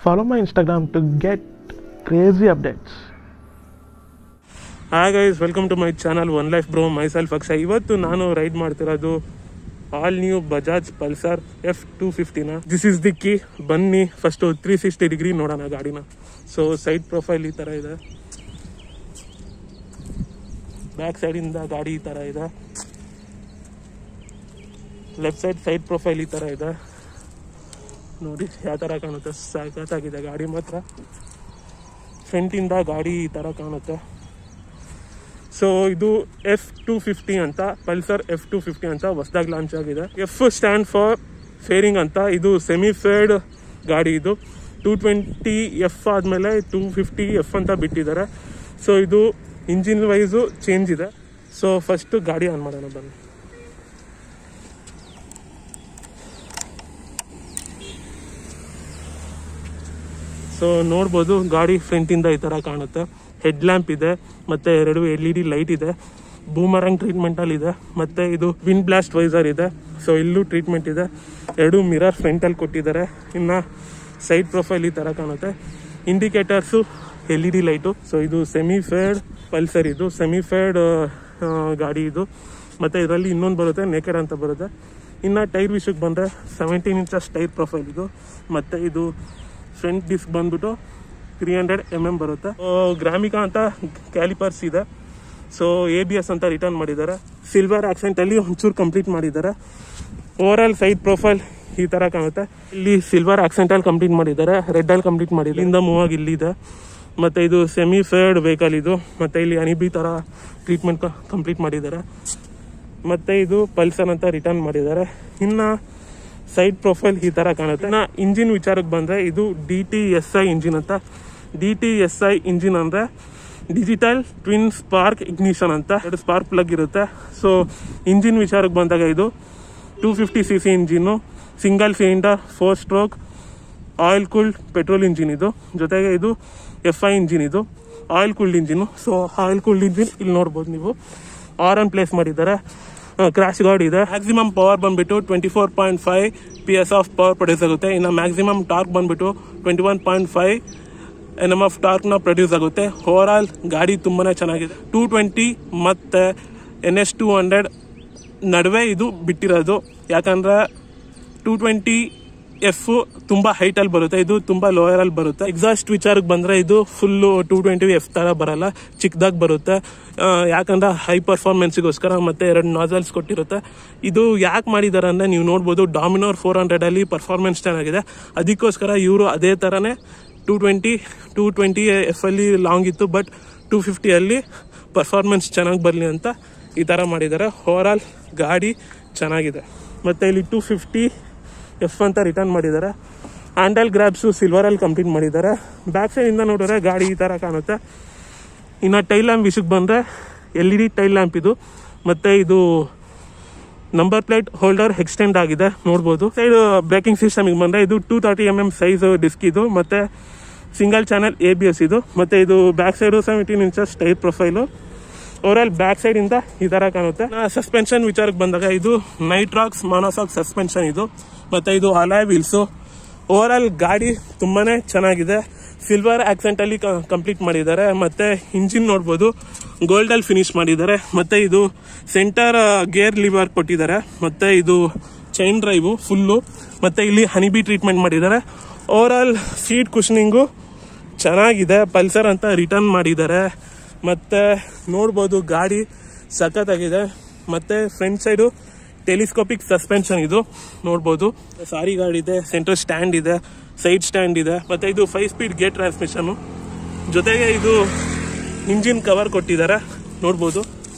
Follow my Instagram to get crazy updates. Hi guys welcome to my channel one life bro my self Aksha ಇವತ್ತು ನಾನು ride ಮಾಡ್ತಿರೋದು all new Bajaj Pulsar F two ಫಿಫ್ಟಿನ this is the key ಬನ್ನಿ first three sixty degree ನೋಡೋಣ ಗಾಡಿನ so side profile ಈ ಥರ ಇದೆ ಬ್ಯಾಕ್ ಸೈಡಿಂದ ಗಾಡಿ ಈ ಥರ ಇದೆ ಲೆಫ್ಟ್ ಸೈಡ್ ಸೈಡ್ ಪ್ರೊಫೈಲ್ ಈ ಥರ ಇದೆ ನೋಡಿ ಯಾವ ಥರ ಕಾಣುತ್ತೆ ಸಖತ್ತಾಗಿದೆ ಗಾಡಿ ಮಾತ್ರ ಫ್ರಂಟಿಂದ ಗಾಡಿ ಈ ಥರ ಕಾಣುತ್ತೆ ಸೊ ಇದು ಎಫ್ ಟು ಫಿಫ್ಟಿ ಅಂತ ಪಲ್ಸರ್ ಎಫ್ ಟು ಫಿಫ್ಟಿ ಅಂತ ಹೊಸದಾಗಿ ಲಾಂಚ್ ಆಗಿದೆ ಎಫ್ ಸ್ಟ್ಯಾಂಡ್ ಫಾರ್ ಫೇರಿಂಗ್ ಅಂತ ಇದು ಸೆಮಿ ಫೇರ್ಡ್ ಗಾಡಿ ಇದು ಟೂ ಟ್ವೆಂಟಿ ಎಫ್ ಆದಮೇಲೆ ಟೂ ಫಿಫ್ಟಿ ಎಫ್ ಅಂತ ಬಿಟ್ಟಿದ್ದಾರೆ ಸೊ ಇದು ಇಂಜಿನ್ ವೈಸು ಚೇಂಜ್ ಇದೆ ಸೊ ಫಸ್ಟು ಗಾಡಿ ಆನ್ ಮಾಡೋಣ ಬನ್ನಿ ಸೊ ನೋಡ್ಬೋದು ಗಾಡಿ ಫ್ರಂಟಿಂದ ಈ ಥರ ಕಾಣುತ್ತೆ ಹೆಡ್ ಲ್ಯಾಂಪ್ ಇದೆ ಮತ್ತೆ ಎರಡು ಎಲ್ ಇ ಡಿ ಲೈಟ್ ಇದೆ ಬೂಮರಂಗ್ ಟ್ರೀಟ್ಮೆಂಟಲ್ಲಿ ಇದೆ ಮತ್ತೆ ಇದು ವಿನ್ ಬ್ಲಾಸ್ಟ್ ವೈಸರ್ ಇದೆ ಸೊ ಇಲ್ಲೂ ಟ್ರೀಟ್ಮೆಂಟ್ ಇದೆ ಎರಡು ಮಿರರ್ ಫ್ರಂಟಲ್ಲಿ ಕೊಟ್ಟಿದ್ದಾರೆ ಇನ್ನು ಸೈಡ್ ಪ್ರೊಫೈಲ್ ಈ ಥರ ಕಾಣುತ್ತೆ indicators L E D light so ಇದು ಸೆಮಿ ಫೇಡ್ ಪಲ್ಸರ್ ಇದು ಸೆಮಿ ಫೇಡ್ ಗಾಡಿ ಇದು ಮತ್ತು ಇದರಲ್ಲಿ ಇನ್ನೊಂದು ಬರುತ್ತೆ ನೇಕೆಡ್ ಅಂತ ಬರುತ್ತೆ ಇನ್ನು ಟೈರ್ ವಿಷಯಕ್ಕೆ ಬಂದರೆ ಸೆವೆಂಟೀನ್ ಇಂಚಸ್ ಟೈರ್ ಪ್ರೊಫೈಲ್ ಇದು ಮತ್ತು ಇದು ಫ್ರಂಟ್ ಡಿಸ್ಕ್ ಬಂದ್ಬಿಟ್ಟು ತ್ರೀ ಹಂಡ್ರೆಡ್ ಎಮ್ ಎಮ್ ಬರುತ್ತೆ ಗ್ರಾಮಿಕಾ ಅಂತ ಕ್ಯಾಲಿಪರ್ಸ್ ಇದೆ ಸೊ ಎ ಬಿ ಎಸ್ ಅಂತ ರಿಟರ್ನ್ ಮಾಡಿದ್ದಾರೆ ಸಿಲ್ವರ್ ಆಕ್ಸೆಂಟಲ್ಲಿ ಒಂಚೂರು ಕಂಪ್ಲೀಟ್ ಮಾಡಿದ್ದಾರೆ ಓವರ್ ಆಲ್ ಸೈಡ್ ಪ್ರೊಫೈಲ್ ಈ ಥರ ಕಾಣುತ್ತೆ ಇಲ್ಲಿ ಸಿಲ್ವರ್ ಆಕ್ಸೆಂಟಲ್ಲಿ ಕಂಪ್ಲೀಟ್ ಮಾಡಿದ್ದಾರೆ ರೆಡ್ಡಲ್ಲಿ ಕಂಪ್ಲೀಟ್ ಮಾಡಿ ಇಲ್ಲಿಂದ ಮೂವ್ ಆಗಿ ಇಲ್ಲಿದೆ ಮತ್ತು ಇದು ಸೆಮಿ ಫೇರ್ಡ್ ವೆಹಿಕಲ್ ಇದು ಮತ್ತು ಇಲ್ಲಿ ಅನಿಬಿ ಥರ ಟ್ರೀಟ್ಮೆಂಟ್ ಕಂಪ್ಲೀಟ್ ಮಾಡಿದ್ದಾರೆ ಮತ್ತು ಇದು ಪಲ್ಸರ್ ಅಂತ ರಿಟರ್ನ್ ಮಾಡಿದ್ದಾರೆ ಇನ್ನು ಸೈಡ್ ಪ್ರೊಫೈಲ್ ಈ ಥರ ಕಾಣುತ್ತೆ ಇನ್ನು ಇಂಜಿನ್ ವಿಚಾರಕ್ಕೆ ಬಂದರೆ ಇದು D T S I engine ಅಂತ D T S I engine ಅಂದರೆ ಡಿಜಿಟಲ್ ಟ್ವಿನ್ ಸ್ಪಾರ್ಕ್ ಇಗ್ನಿಷನ್ ಅಂತ ಎರಡು ಸ್ಪಾರ್ಕ್ ಪ್ಲಗ್ ಇರುತ್ತೆ ಸೊ ಇಂಜಿನ್ ವಿಚಾರಕ್ಕೆ ಬಂದಾಗ ಇದು two fifty C C engine single cylinder four stroke oil cooled petrol engine ಇದು ಜೊತೆಗೆ ಇದು ಎಫ್ ಐ ಇಂಜಿನ್ ಇದು oil cooled engine so oil cooled engine ಇಲ್ಲಿ ನೋಡ್ಬೋದು ನೀವು ಆರ್ ಅನ್ ಪ್ಲೇಸ್ ಮಾಡಿದ್ದಾರೆ ಕ್ರಾಶ್ ಗಾರ್ಡ್ ಇದೆ ಮ್ಯಾಕ್ಸಿಮಮ್ ಪವರ್ ಬಂದ್ಬಿಟ್ಟು twenty four point five P S of power produce ಆಗುತ್ತೆ ಇನ್ನು ಮ್ಯಾಕ್ಸಿಮಮ್ ಟಾರ್ಕ್ ಬಂದ್ಬಿಟ್ಟು twenty one point five N M of ಟಾರ್ಕ್ನ ಪ್ರೊಡ್ಯೂಸ್ ಆಗುತ್ತೆ ಓವರ್ ಆಲ್ ಗಾಡಿ ತುಂಬಾ ಚೆನ್ನಾಗಿದೆ ಟೂ ಟ್ವೆಂಟಿ ಮತ್ತು ಎನ್ ಎಸ್ ಟೂ ಹಂಡ್ರೆಡ್ ನಡುವೆ ಇದು ಬಿಟ್ಟಿರೋದು ಯಾಕಂದ್ರೆ ಟೂ ಟ್ವೆಂಟಿ ಎಫ್ ತುಂಬಾ ಹೈಟ್ ಅಲ್ಲಿ ಬರುತ್ತೆ ಇದು ತುಂಬಾ ಲೋಯರ್ ಅಲ್ಲಿ ಬರುತ್ತೆ ಎಕ್ಸಾಸ್ಟ್ ವಿಚಾರಕ್ಕೆ ಬಂದ್ರೆ ಇದು ಫುಲ್ ಟೂ ಟ್ವೆಂಟಿ ಎಫ್ ತರ ಬರಲ್ಲ ಚಿಕ್ಕದಾಗಿ ಬರುತ್ತೆ ಆ, ಯಾಕಂದ್ರೆ ಹೈ ಪರ್ಫಾರ್ಮೆನ್ಸ್ಗೋಸ್ಕರ ಮತ್ತೆ ಎರಡು ನಾಸಲ್ಸ್ ಕೊಟ್ಟಿರುತ್ತೆ ಇದು ಯಾಕೆ ಮಾಡಿದ್ದಾರೆ ಅಂದ್ರೆ ನೀವು ನೋಡ್ಬೋದು ಡಾಮಿನೋರ್ ಫೋರ್ ಹಂಡ್ರೆಡ್ ಅಲ್ಲಿ ಪರ್ಫಾರ್ಮೆನ್ಸ್ ಚೆನ್ನಾಗಿದೆ ಅದಕ್ಕೋಸ್ಕರ ಇವರು ಅದೇ ತರನೇ two twenty two twenty F ಅಲ್ಲಿ ಲಾಂಗ್ ಇತ್ತು ಬಟ್ ಟೂ ಫಿಫ್ಟಿಯಲ್ಲಿ ಪರ್ಫಾರ್ಮೆನ್ಸ್ ಚೆನ್ನಾಗಿ ಬರಲಿ ಅಂತ ಈ ಥರ ಮಾಡಿದ್ದಾರೆ ಓವರ್ ಆಲ್ ಗಾಡಿ ಚೆನ್ನಾಗಿದೆ ಮತ್ತು ಇಲ್ಲಿ ಟೂ ಫಿಫ್ಟಿ ಎಫ್ ಅಂತ ರಿಟರ್ನ್ ಮಾಡಿದ್ದಾರೆ ಹ್ಯಾಂಡಲ್ ಗ್ರಾಬ್ಸು ಸಿಲ್ವರಲ್ಲಿ ಕಂಪ್ಲೀಟ್ ಮಾಡಿದ್ದಾರೆ ಬ್ಯಾಕ್ ಸೈಡಿಂದ ನೋಡಿದ್ರೆ ಗಾಡಿ ಈ ಥರ ಕಾಣುತ್ತೆ ಇನ್ನು ಟೈಲ್ ಲ್ಯಾಂಪ್ ವಿಷಯಕ್ಕೆ ಬಂದರೆ L E D tail lamp ಇದು ಮತ್ತು ಇದು ನಂಬರ್ ಪ್ಲೇಟ್ ಹೋಲ್ಡರ್ ಎಕ್ಸ್ಟೆಂಡ್ ಆಗಿದೆ ನೋಡ್ಬೋದು ಸೈಡ್ ಬ್ರೇಕಿಂಗ್ ಸಿಸ್ಟಮಿಗೆ ಬಂದರೆ ಇದು two thirty M M size disc ಇದು ಮತ್ತು single channel A B S ಇದು ಮತ್ತು ಇದು back side seventeen inches tyre profile overall back ಸೈಡಿಂದ ಈ ಥರ ಕಾಣುತ್ತೆ ಸಸ್ಪೆನ್ಷನ್ ವಿಚಾರಕ್ಕೆ ಬಂದಾಗ ಇದು ನೈಟ್ರಾಕ್ಸ್ ಮಾನೋಸಾಕ್ ಸಸ್ಪೆನ್ಷನ್ ಇದು ಮತ್ತು ಇದು ಅಲಾಯ್ ವೀಲ್ಸು ಓವರಾಲ್ ಗಾಡಿ ತುಂಬಾನೇ ಚೆನ್ನಾಗಿದೆ ಸಿಲ್ವರ್ ಆಕ್ಸೆಂಟಲ್ಲಿ ಕಂಪ್ಲೀಟ್ ಮಾಡಿದ್ದಾರೆ ಮತ್ತು ಇಂಜಿನ್ ನೋಡ್ಬೋದು ಗೋಲ್ಡಲ್ಲಿ ಫಿನಿಶ್ ಮಾಡಿದ್ದಾರೆ ಮತ್ತು ಇದು ಸೆಂಟರ್ ಗೇರ್ ಲಿವರ್ ಕೊಟ್ಟಿದ್ದಾರೆ ಮತ್ತು ಇದು ಚೈನ್ ಡ್ರೈವು ಫುಲ್ಲು ಮತ್ತು ಇಲ್ಲಿ ಹನಿಬಿ ಟ್ರೀಟ್ಮೆಂಟ್ ಮಾಡಿದ್ದಾರೆ ಓವರಾಲ್ ಸೀಟ್ ಕುಷನಿಂಗು ಚೆನ್ನಾಗಿದೆ ಪಲ್ಸರ್ ಅಂತ ರಿಟರ್ನ್ ಮಾಡಿದ್ದಾರೆ ಮತ್ತು ನೋಡ್ಬೋದು ಗಾಡಿ ಸಖತ್ತಾಗಿದೆ ಮತ್ತು ಫ್ರಂಟ್ ಸೈಡು ಟೆಲಿಸ್ಕೋಪಿಕ್ ಸಸ್ಪೆನ್ಷನ್ ಇದು ನೋಡ್ಬೋದು ಸಾರಿ ಗಾಡಿ ಇದೆ ಸೆಂಟರ್ ಸ್ಟ್ಯಾಂಡ್ ಇದೆ ಸೈಡ್ ಸ್ಟ್ಯಾಂಡ್ ಇದೆ ಮತ್ತು ಇದು ಫೈವ್ ಸ್ಪೀಡ್ ಗೇಟ್ ಟ್ರಾನ್ಸ್ಮಿಷನ್ನು ಜೊತೆಗೆ ಇದು ಇಂಜಿನ್ ಕವರ್ ಕೊಟ್ಟಿದ್ದಾರೆ ನೋಡ್ಬೋದು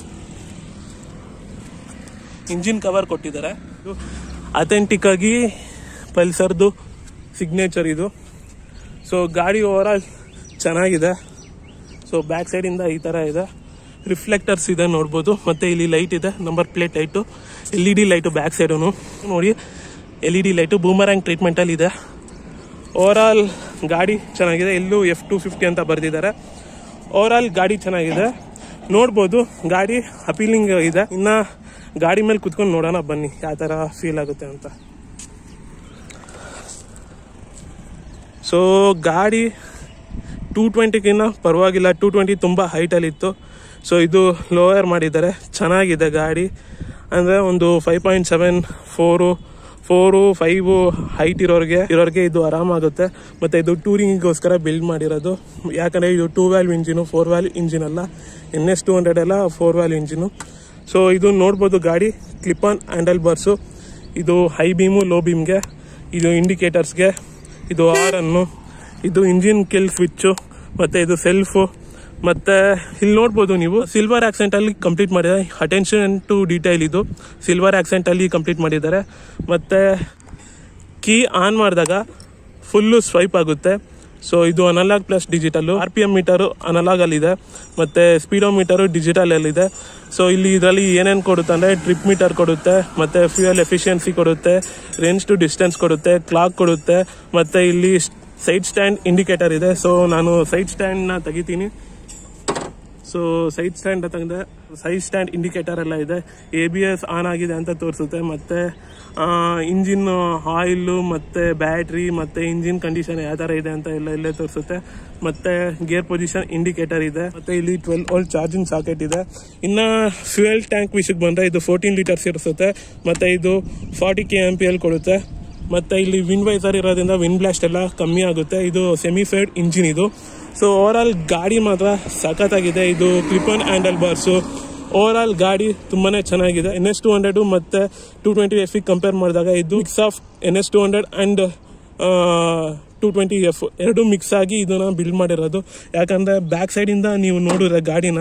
ಇಂಜಿನ್ ಕವರ್ ಕೊಟ್ಟಿದ್ದಾರೆ ಅಥೆಂಟಿಕ್ ಆಗಿ ಪಲ್ಸರ್ದು ಸಿಗ್ನೇಚರ್ ಇದು ಸೊ ಗಾಡಿ ಓವರ್ ಆಲ್ ಚೆನ್ನಾಗಿದೆ ಸೊ ಬ್ಯಾಕ್ ಸೈಡಿಂದ ಈ ಥರ ಇದೆ ರಿಫ್ಲೆಕ್ಟರ್ಸ್ ಇದೆ ನೋಡ್ಬೋದು ಮತ್ತು ಇಲ್ಲಿ ಲೈಟ್ ಇದೆ number plate light L E D light back side ನೋಡಿ L E D light boomerang ಟ್ರೀಟ್ಮೆಂಟಲ್ಲಿ ಇದೆ ಓವರ್ ಆಲ್ ಗಾಡಿ ಚೆನ್ನಾಗಿದೆ ಎಲ್ಲೂ ಎಫ್ ಟು ಫಿಫ್ಟಿ ಅಂತ ಬರೆದಿದ್ದಾರೆ ಓವರ್ ಆಲ್ ಗಾಡಿ ಚೆನ್ನಾಗಿದೆ ನೋಡ್ಬೋದು ಗಾಡಿ ಅಪೀಲಿಂಗ್ ಇದೆ ಇನ್ನ ಗಾಡಿ ಮೇಲೆ ಕುತ್ಕೊಂಡು ನೋಡೋಣ ಬನ್ನಿ ಯಾವ ಥರ ಫೀಲ್ ಆಗುತ್ತೆ ಅಂತ ಸೊ ಗಾಡಿ ಟೂ ಟ್ವೆಂಟಿಗಿನ್ನ ಪರವಾಗಿಲ್ಲ ಟೂ ಟ್ವೆಂಟಿ ತುಂಬ ಹೈಟಲ್ಲಿತ್ತು ಸೊ ಇದು ಲೋಯರ್ ಮಾಡಿದ್ದಾರೆ ಚೆನ್ನಾಗಿದೆ ಗಾಡಿ ಅಂದರೆ ಒಂದು five point seven four four five height ಇರೋರಿಗೆ ಇರೋರಿಗೆ ಇದು ಆರಾಮಾಗುತ್ತೆ ಮತ್ತು ಇದು ಟೂರಿಂಗಿಗೋಸ್ಕರ ಬಿಲ್ಡ್ ಮಾಡಿರೋದು ಯಾಕಂದರೆ ಇದು two valve engine four valve engine ಅಲ್ಲ ಎನ್ ಎಸ್ ಟೂ ಹಂಡ್ರೆಡ್ ಎಲ್ಲ ಫೋರ್ ವ್ಯಾಲ್ವ್ ಇಂಜಿನು ಸೊ ಇದು ನೋಡ್ಬೋದು ಗಾಡಿ ಕ್ಲಿಪ್ ಆನ್ ಹ್ಯಾಂಡಲ್ ಬಾರ್ಸು ಇದು ಹೈ ಬೀಮು ಲೋ ಬೀಮ್ಗೆ ಇದು ಇಂಡಿಕೇಟರ್ಸ್ಗೆ ಇದು ಆರನ್ನು ಇದು ಇಂಜಿನ್ ಕಿಲ್ ಸ್ವಿಚ್ಚು ಮತ್ತೆ ಇದು ಸೆಲ್ಫು ಮತ್ತೆ ಇಲ್ಲಿ ನೋಡ್ಬೋದು ನೀವು ಸಿಲ್ವರ್ ಆಕ್ಸೆಂಟ್ ಅಲ್ಲಿ ಕಂಪ್ಲೀಟ್ ಮಾಡಿದ್ದಾರೆ ಅಟೆನ್ಷನ್ ಟು ಡೀಟೈಲ್ ಇದು ಸಿಲ್ವರ್ ಆಕ್ಸೆಂಟ್ ಅಲ್ಲಿ ಕಂಪ್ಲೀಟ್ ಮಾಡಿದ್ದಾರೆ ಮತ್ತೆ ಕೀ ಆನ್ ಮಾಡಿದಾಗ ಫುಲ್ಲು ಸ್ವೈಪ್ ಆಗುತ್ತೆ ಸೊ ಇದು analog plus digital R P M meter analog ಅಲ್ಲಿದೆ ಮತ್ತೆ ಸ್ಪೀಡೋ ಮೀಟರು ಡಿಜಿಟಲ್ ಅಲ್ಲಿದೆ ಸೊ ಇಲ್ಲಿ ಇದರಲ್ಲಿ ಏನೇನು ಕೊಡುತ್ತೆ ಅಂದ್ರೆ ಟ್ರಿಪ್ ಮೀಟರ್ ಕೊಡುತ್ತೆ ಮತ್ತೆ ಫ್ಯೂಯಲ್ ಎಫಿಷಿಯನ್ಸಿ ಕೊಡುತ್ತೆ ರೇಂಜ್ ಟು ಡಿಸ್ಟೆನ್ಸ್ ಕೊಡುತ್ತೆ ಕ್ಲಾಕ್ ಕೊಡುತ್ತೆ ಮತ್ತೆ ಇಲ್ಲಿ ಸೈಡ್ ಸ್ಟ್ಯಾಂಡ್ ಇಂಡಿಕೇಟರ್ ಇದೆ ಸೊ ನಾನು ಸೈಡ್ ಸ್ಟ್ಯಾಂಡ್ ನ ತೆಗಿತೀನಿ ಸೊ ಸೈಡ್ ಸ್ಟ್ಯಾಂಡ್ ತೆಗೆದೆ ಸೈಡ್ ಸ್ಟ್ಯಾಂಡ್ ಇಂಡಿಕೇಟರ್ ಎಲ್ಲ ಇದೆ ಎ ಬಿ ಎಸ್ ಆನ್ ಆಗಿದೆ ಅಂತ ತೋರಿಸುತ್ತೆ ಮತ್ತೆ ಇಂಜಿನ್ ಆಯಿಲ್ ಮತ್ತೆ ಬ್ಯಾಟ್ರಿ ಮತ್ತೆ ಇಂಜಿನ್ ಕಂಡೀಷನ್ ಯಾವ ತರ ಇದೆ ಅಂತ ಎಲ್ಲ ಇಲ್ಲೇ ತೋರಿಸುತ್ತೆ ಮತ್ತೆ ಗೇರ್ ಪೊಸಿಷನ್ ಇಂಡಿಕೇಟರ್ ಇದೆ ಮತ್ತೆ ಇಲ್ಲಿ ಟ್ವೆಲ್ ಓಲ್ಡ್ ಚಾರ್ಜಿಂಗ್ ಸಾಕೆಟ್ ಇದೆ ಇನ್ನ ಫ್ಯೂಯಲ್ ಟ್ಯಾಂಕ್ ವಿಷಯಕ್ಕೆ ಬಂದ್ರೆ ಇದು ಫೋರ್ಟೀನ್ ಲೀಟರ್ಸ್ ಇರಿಸುತ್ತೆ ಮತ್ತೆ ಇದು forty K M P L ಕೊಡುತ್ತೆ ಮತ್ತೆ ಇಲ್ಲಿ ವಿಂಡ್ ವೈಸರ್ ಇರೋದ್ರಿಂದ ವಿಂಡ್ ಬ್ಲಾಸ್ಟ್ ಎಲ್ಲ ಕಮ್ಮಿ ಆಗುತ್ತೆ ಇದು ಸೆಮಿಫೈಡ್ ಇಂಜಿನ್ ಇದು ಸೊ ಓವರ್ ಆಲ್ ಗಾಡಿ ಮಾತ್ರ ಸಖತ್ತಾಗಿದೆ ಇದು clip on handle bars overall ಗಾಡಿ ತುಂಬಾನೇ ಚೆನ್ನಾಗಿದೆ ಎನ್ ಎಸ್ ಟು ಹಂಡ್ರೆಡ್ ಮತ್ತೆ ಟೂ ಟ್ವೆಂಟಿ ಎಫ್ ಕಂಪೇರ್ ಮಾಡಿದಾಗ ಇದು mix of N S two hundred and two twenty F ಎರಡು ಮಿಕ್ಸ್ ಆಗಿ ಇದನ್ನ ಬಿಲ್ಡ್ ಮಾಡಿರೋದು ಯಾಕಂದ್ರೆ ಬ್ಯಾಕ್ ಸೈಡ್ ಇಂದ ನೀವು ನೋಡಿದ್ರೆ ಗಾಡಿನ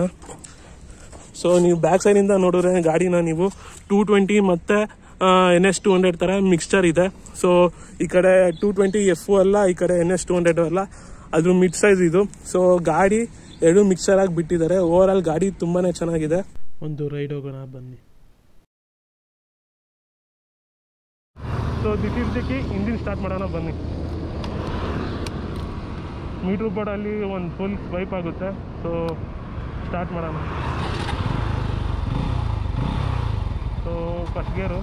ಸೊ ನೀವು ಬ್ಯಾಕ್ ಸೈಡ್ ಇಂದ ನೋಡಿದ್ರೆ ಗಾಡಿನ ನೀವು ಟೂ ಟ್ವೆಂಟಿ ಮತ್ತೆ ಎನ್ ಎಸ್ ಟೂ ಹಂಡ್ರೆಡ್ ತರ ಮಿಕ್ಸ್ಚರ್ ಇದೆ ಸೊ ಈ ಕಡೆ ಟೂ ಟ್ವೆಂಟಿ ಎಫ್ ಅಲ್ಲ ಈ ಕಡೆ ಎನ್ ಎಸ್ ಟೂ ಹಂಡ್ರೆಡ್ ಅಲ್ಲ ಅದು ಮಿಡ್ ಸೈಜ್ ಇದು ಸೊ ಗಾಡಿ ಎರಡು ಮಿಕ್ಸರ್ ಆಗಿ ಬಿಟ್ಟಿದ್ದಾರೆ ಓವರ್ ಆಲ್ ಗಾಡಿ ತುಂಬಾನೇ ಚೆನ್ನಾಗಿದೆ ಒಂದು ರೈಡ್ ಹೋಗೋಣ ಬನ್ನಿ ಸೊ ದಿಸ್ ಇಸ್ ದಿಕ್ಕಿ ಇಂಜಿನ್ ಸ್ಟಾರ್ಟ್ ಮಾಡೋಣ ಬನ್ನಿ ಮೀಟ್ರ್ ಬೋರ್ಡಲ್ಲಿ ಒಂದು ಫುಲ್ ಸ್ವೈಪ್ ಆಗುತ್ತೆ ಸೊ ಸ್ಟಾರ್ಟ್ ಮಾಡೋಣ so first gear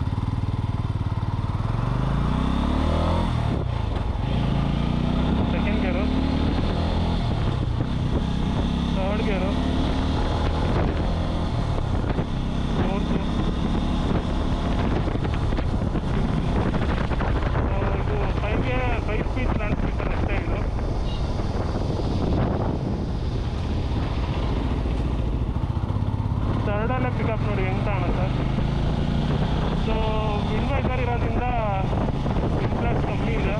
second gear third gear fourth ಇದು ಫೈವ್ಗೆ ಫೈವ್ ಸ್ಪೀಡ್ ಟ್ರಾನ್ಸ್ಮಿಷನ್ ಅಷ್ಟೇ ಇದು ಥರ್ಡಲ್ಲೇ ಪಿಕಪ್ ನೋಡಿ ಹೆಂಗ್ ಕಾಣುತ್ತೆ ಸೊ ವಿಂಡ್ ವೈಸರ್ ಇರೋದ್ರಿಂದ ಇಂಟ್ರೆಸ್ಟ್ ಕಮ್ಮಿ ಇದೆ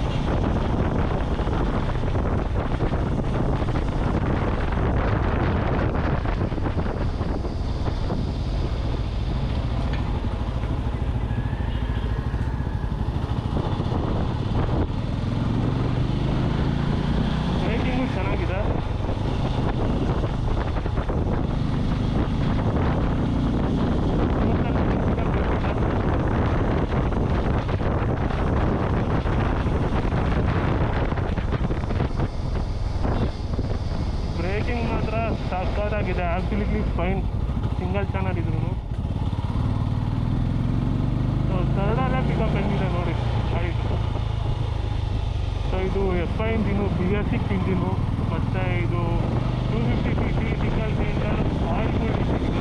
ಬ್ರೇಕಿಂಗು ಚೆನ್ನಾಗಿದೆ ಬ್ರೇಕಿಂಗ್ ಮಾತ್ರ ಸಕ್ಕತ್ತಾಗಿದೆ ಆಬ್ಸಲ್ಯೂಟ್ಲಿ ಫೈನ್ ಸಿಂಗಲ್ ಚಾನಲ್ ಇದ್ರು ಥರ್ಡಲ್ಲೇ ಪಿಕಪ್ ಹೆಂಗಿದೆ ನೋಡಿ ಆಯಿತು ಸೊ ಇದು F I engine B S six engine ಮತ್ತು ಇದು two fifty C C single cylinder oil cool engine ಇದು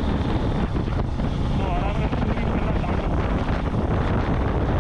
ಸೊ ಆರಾಮಾಗಿ ಕೂಲಿಂಗ್ ಎಲ್ಲ ತಗೊಂಡು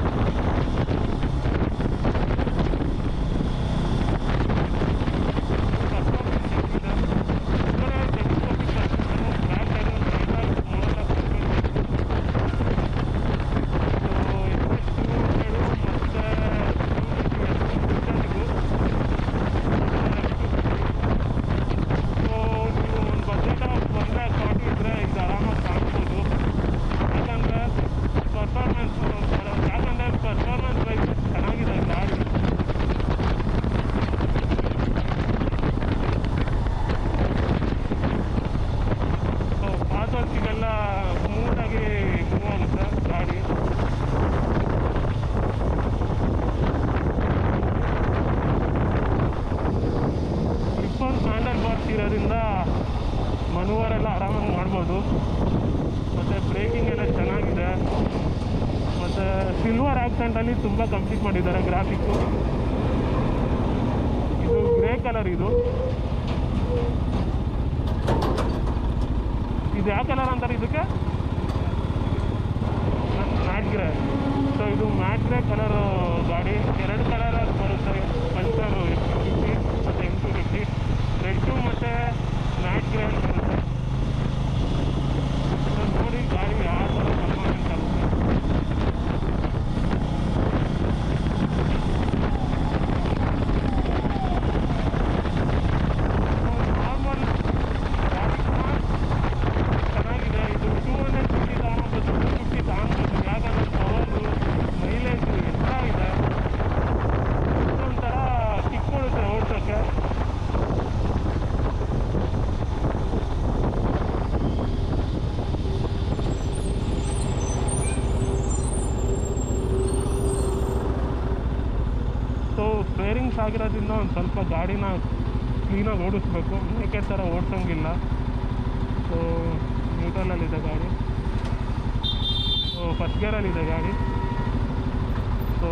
ಪರ್ಫಾರ್ಮೆನ್ಸ್ ವೈಸ್ ಚೆನ್ನಾಗಿದೆ ಗಾಡಿ ಸೊ ಪಾಸೋರ್ಸಿಗೆಲ್ಲ ಸ್ಮೂತಾಗಿ ಮೂವ್ ಆಗುತ್ತೆ ಗಾಡಿ ಸ್ಲಿಪ್ಪರ್ ಹ್ಯಾಂಡಲ್ ಬಾರ್ಸ್ ಇರೋದ್ರಿಂದ ಮನುವರೆಲ್ಲ ಆರಾಮಾಗಿ ಮಾಡ್ಬೋದು ಮತ್ತು ಬ್ರೇಕಿಂಗ್ ಎಲ್ಲ ಚೆನ್ನಾಗಿದೆ ಮತ್ತು ಸಿಲ್ವರ್ ಆಕ್ಸೆಂಟಲ್ಲಿ ತುಂಬ ಕಂಪ್ಲೀಟ್ ಮಾಡಿದ್ದಾರೆ ಗ್ರಾಫಿಕ್ಸು ಕಲರ್ ಇದು ಇದು ಯಾವ ಕಲರ್ ಅಂತಾರೆ ಇದಕ್ಕೆ ಮ್ಯಾಟ್ ಗ್ರೇ ಸೊ ಇದು ಮ್ಯಾಟ್ ಗ್ರೇ ಕಲರ್ ಗಾಡಿ ಎರಡು ಕಲರ್ ಬರುತ್ತೆ ಪಲ್ಸರು ಎಫ್ ಟು ಫಿಫ್ಟಿ ಮತ್ತು ಎಮ್ ಟು ಫಿಫ್ಟಿ ರೆಡ್ಡು ಮತ್ತು ಮ್ಯಾಟ್ ಗ್ರೇ ಅಂತ ಬರುತ್ತೆ ಸೊ ನೋಡಿ ಗಾಡಿ ಯಾವ ಥರ ಪರ್ಫಾರ್ಮೆನ್ಸ್ ಆಗುತ್ತೆ ನಾರ್ಮಲ್ ಗಾಡಿ ಕೂಡ ಚೆನ್ನಾಗಿದೆ ಇದು ಟೂ ಹಂಡ್ರೆಡ್ ಫಿಫ್ಟಿ ತಗೊಬೋದು ಟೂ ಫಿಫ್ಟಿ ತಗೊಬೋದು ಯಾಕಂದರೆ ಪವರು ಮೈಲೇಜು ಎಲ್ಲ ಇದೆ ಒಂಥರ ಕಿಕ್ ಕೊಡುತ್ತೆ ಓಡ್ಸೋಕ್ಕೆ ಸೊ ಸ್ಪೇರಿಂಗ್ಸ್ ಆಗಿರೋದ್ರಿಂದ ಒಂದು ಸ್ವಲ್ಪ ಗಾಡಿನ ಕ್ಲೀನಾಗಿ ಓಡಿಸ್ಬೇಕು ಮೇಕೆ ಥರ ಓಡಿಸೋಂಗಿಲ್ಲ ಸೊ ನ್ಯೂಟ್ರಲಲ್ಲಿದೆ ಗಾಡಿ ಸೊ ಫಸ್ಟ್ ಗೇರಲ್ಲಿದೆ ಗಾಡಿ ಸೊ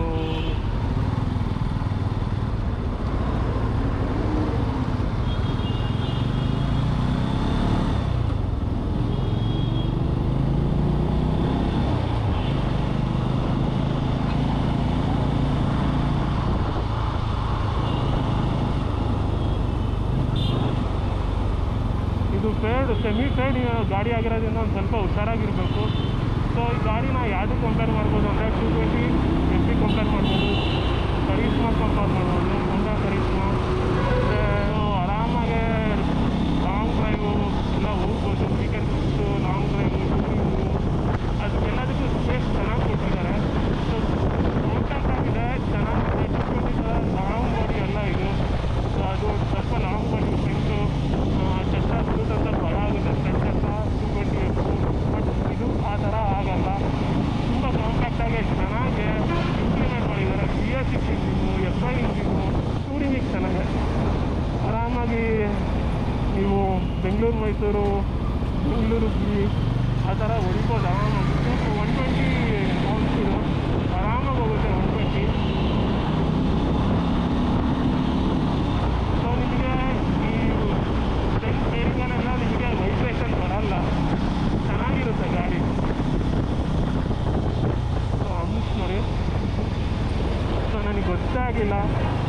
ಇದು ಫೇಡ್ ಸೆಮಿ ಫೇಡ್ ಗಾಡಿ ಆಗಿರೋದ್ರಿಂದ ಒಂದು ಸ್ವಲ್ಪ ಹುಷಾರಾಗಿರಬೇಕು ಸೊ ಈ ಗಾಡಿನ ಯಾವುದು ಕಂಪೇರ್ ಮಾಡ್ಬೋದು ಅಂದರೆ two twenty F P compare ಮಾಡ್ಬೋದು ಕರೀಸ್ಮಾ ಕಂಪೇರ್ ಮಾಡ್ಬೋದು ಹೊಂಡಾ ಕರೀಸ್ಮಾ ಮತ್ತು ಆರಾಮಾಗೆ ಲಾಂಗ್ ಡ್ರೈವು ಎಲ್ಲ ಹೋಗ್ಬೋದು weekend trips long drive touring ಅದಕ್ಕೆಲ್ಲದಕ್ಕೂ ಸ್ಪೇಸ್ ಚೆನ್ನಾಗಿ ಕೊಟ್ಟಿದ್ದಾರೆ ಸೊ ಕಾಂಪ್ಯಾಕ್ಟ್ ಆಗಿದೆ ಚೆನ್ನಾಗಿದೆ ಟೂ ಟ್ವೆಂಟಿ ಥರ ಲಾಂಗ್ ಬಾಡಿ ಎಲ್ಲ ಇದು ಸೊ ಅದು ಸ್ವಲ್ಪ ಲಾಂಗ್ ಬಾಡಿ ಫ್ರಂಟು ಚಟ್ಟ ಸ್ಕೂಟ್ ಅಂತ ಭಯ ಆಗುತ್ತೆ ಫ್ರಂಟ್ ಚಟ್ಟ ಟೂ ಟ್ವೆಂಟಿ ಬಟ್ ಇದು ಆ ಥರ ಆಗಲ್ಲ ತುಂಬ ಕಾಂಪ್ಯಾಕ್ಟಾಗಿ ಚೆನ್ನಾಗಿ ಇಂಪ್ಲಿಮೆಂಟ್ ಮಾಡಿದ್ದಾರೆ B S six engine F I engine ಟೂರಿಂಗಿಗೆ ಚೆನ್ನಾಗಿದೆ ಆರಾಮಾಗಿ ನೀವು ಬೆಂಗಳೂರು ಮೈಸೂರು ಬೆಂಗಳೂರು ಹುಬ್ಳಿ ಆ ಥರ ಹೊಡಿಬೋದು ಆರಾಮಾಗಿ ಒನ್ ಟ್ವೆಂಟಿ ಇದು ಆರಾಮಾಗಿ ಹೋಗುತ್ತೆ ಒನ್ ಟ್ವೆಂಟಿ ಸೊ ನಿಮಗೆ ಈ ಫ್ರಂಟ್ ಸ್ಟೇರಿಂಗಲ್ಲೆಲ್ಲ ನಿಮಗೆ ವೈಬ್ರೇಷನ್ ಬರಲ್ಲ ಚೆನ್ನಾಗಿರುತ್ತೆ ಗಾಡಿ ಸೊ ಅಂಶ ನೋಡಿ ಸೊ ನನಗೆ ಗೊತ್ತೇ ಆಗಿಲ್ಲ